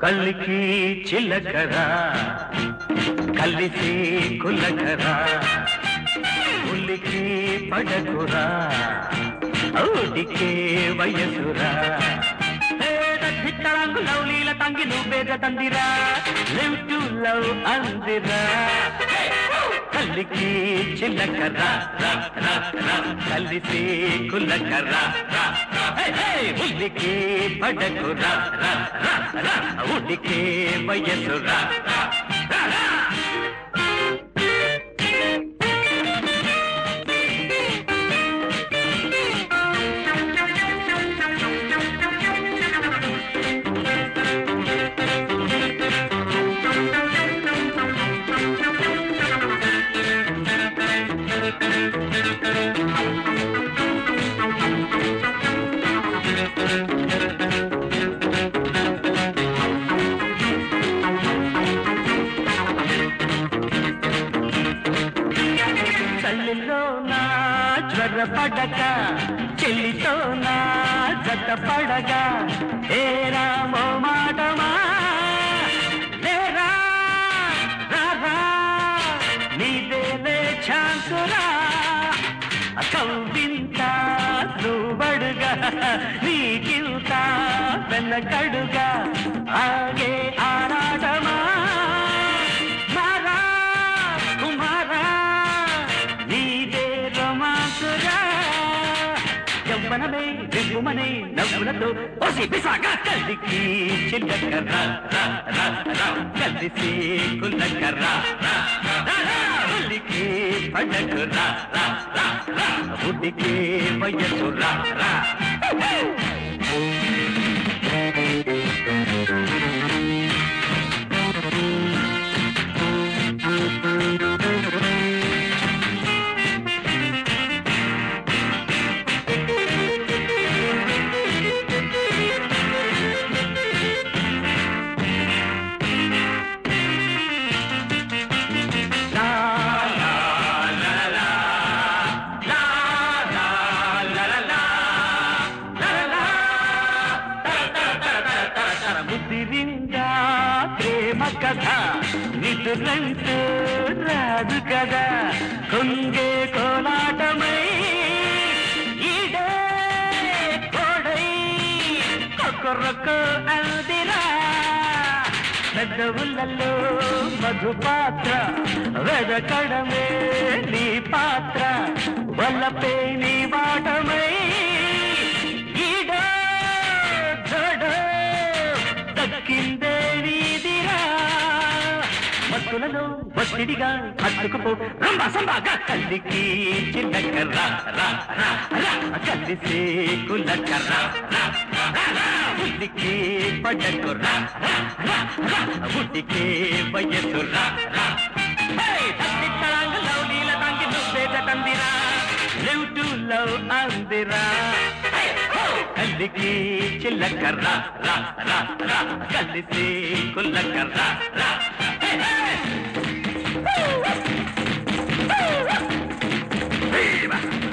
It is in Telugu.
పల్లికి చిల్లకరా కలిసి కుల్లకరా ఉల్లికి పడకురా ఔడికే వయసురా తిట్టంగు లవ్లీల ತಂಗಿ నువ్వేద తందిరా లివ్ టు లవ్ అందిరా కల్లికి చిల్లకరా రా, రా, రా, కలిసి కుల్లకరా రా, హే, హే, ఉల్లికి పడకురా రా, రా, రా, ఉడికి వయసురా రా, రా, రా. చల్లిలో నా జ్వర పడక చెల్లితో నా జత పడగా ఏ రామో మాటమా లేరా రారా నీదేలే ఛాన్సురా కవ్వింత నువ్వడుగా నీకింత వెన్నకడుగా ఆగే ఆరాటమా మారా కుమారా నీదే రమాసురా యవ్వనమే దిగుమనే నవ్వులతో ఓసి పిసాగా కలికి చిల్లకర్రా రా, రా, రా, కలిసి కుల్లకర్రా రా, రా, రా, ఉల్లికి పండకురా రా, రా, రా, ఉడికి వయసురా రా La la la la la la la la la la la la ముదిరిందా ప్రేమ కథ నిదురంటూ రాదు కదా కొంగే కోలాటమై ఈడే కోడై కొక్కరొక్క అందిరా పెద్దవులలో మధుపాత్ర వెదకడమే నీ పాత్ర వల్లపే నీ వాటమై ఈడో జడో దక్కిందే నీదిరా మత్తులలో ఒత్తిడిగా హత్తుకుపో రంభ సంభాగా కల్లికి చిన్నకర్రా రా రా రా కలిసి కుల్లకర్రా రా రా రా ఉల్లికి పడ్డకు రా రా రా రా ఉడ్డికి వయసు రా రా హే తత్తిత్తలాంగ లౌలీల తంగి నువ్వేద తందిరా లివ్ టు లవ్ అందిరా హే, హో! కల్లికి చిల్లకర్రా రా రా రా కలిసి కుల్లకర్రా రా హే, హే! Viva!